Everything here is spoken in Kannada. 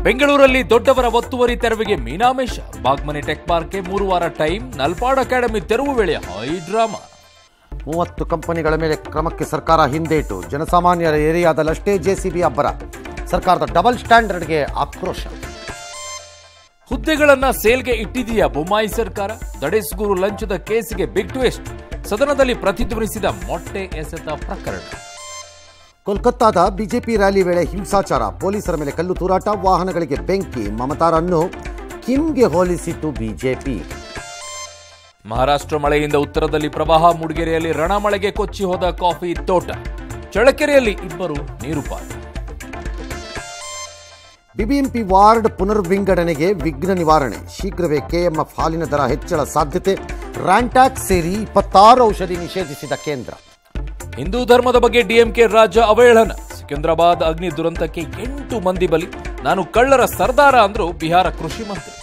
ಬೆಂಗಳೂರಲ್ಲಿ ದೊಡ್ಡವರ ಒತ್ತುವರಿ ತೆರವಿಗೆ ಮೀನಾಮೇಶ ಬಾಗ್ಮನಿ ಟೆಕ್ ಪಾರ್ಕ್ಗೆ ಮೂರು ವಾರ ಟೈಮ್ ನಲ್ಪಾಡ್ ಅಕಾಡೆಮಿ ತೆರವು ವೇಳೆ ಹೈ ಡ್ರಾಮಾ ಮೂವತ್ತು ಕಂಪನಿಗಳ ಮೇಲೆ ಕ್ರಮಕ್ಕೆ ಸರ್ಕಾರ ಹಿಂದೇಟು ಜನಸಾಮಾನ್ಯರ ಏರಿಯಾದಲ್ಲಷ್ಟೇ ಜೆಸಿಬಿ ಅಬ್ಬರ ಸರ್ಕಾರದ ಡಬಲ್ ಸ್ಟ್ಯಾಂಡರ್ಡ್ಗೆ ಆಕ್ರೋಶ ಹುದ್ದೆಗಳನ್ನ ಸೇಲ್ಗೆ ಇಟ್ಟಿದೆಯಾ ಬೊಮ್ಮಾಯಿ ಸರ್ಕಾರ ದಡೇಸ್ಗೂರು ಲಂಚದ ಕೇಸಿಗೆ ಬಿಗ್ ಟ್ವಿಸ್ಟ್ ಸದನದಲ್ಲಿ ಪ್ರತಿಧ್ವನಿಸಿದ ಮೊಟ್ಟೆ ಎಸೆತ ಪ್ರಕರಣ ಕೋಲ್ಕತ್ತಾದ ಬಿಜೆಪಿ ರ್ಯಾಲಿ ವೇಳೆ ಹಿಂಸಾಚಾರ ಪೊಲೀಸರ ಮೇಲೆ ಕಲ್ಲು ತೂರಾಟ ವಾಹನಗಳಿಗೆ ಬೆಂಕಿ ಮಮತಾರನ್ನು ಕಿಮ್ಗೆ ಹೋಲಿಸಿತು ಬಿಜೆಪಿ ಮಹಾರಾಷ್ಟ್ರ ಮಳೆಯಿಂದ ಉತ್ತರದಲ್ಲಿ ಪ್ರವಾಹ ಮೂಡಿಗೆರೆಯಲ್ಲಿ ರಣಮಳೆಗೆ ಕೊಚ್ಚಿ ಹೋದ ಕಾಫಿ ತೋಟ ಚಳ್ಳಕೆರೆಯಲ್ಲಿ ಇಬ್ಬರು ನೀರುಪಾಲು ಬಿಬಿಎಂಪಿ ವಾರ್ಡ್ ಪುನರ್ವಿಂಗಡಣೆಗೆ ವಿಘ್ನ ನಿವಾರಣೆ ಶೀಘ್ರವೇ ಕೆಎಂಎಫ್ ಹಾಲಿನ ದರ ಹೆಚ್ಚಳ ಸಾಧ್ಯತೆ ರ್ಯಾಂಟ್ಯಾಕ್ಸ್ ಸೇರಿ ಇಪ್ಪತ್ತಾರು ಔಷಧಿ ನಿಷೇಧಿಸಿದ ಕೇಂದ್ರ ಹಿಂದೂ ಧರ್ಮದ ಬಗ್ಗೆ ಡಿಎಂಕೆ ರಾಜ್ಯ ಅವಹೇಳನ ಸಿಕಿಂದ್ರಾಬಾದ್ ಅಗ್ನಿ ದುರಂತಕ್ಕೆ ಎಂಟು ಮಂದಿ ಬಲಿ ನಾನು ಕಳ್ಳರ ಸರ್ದಾರ ಅಂದ್ರು ಬಿಹಾರ ಕೃಷಿ ಮಂತ್ರಿ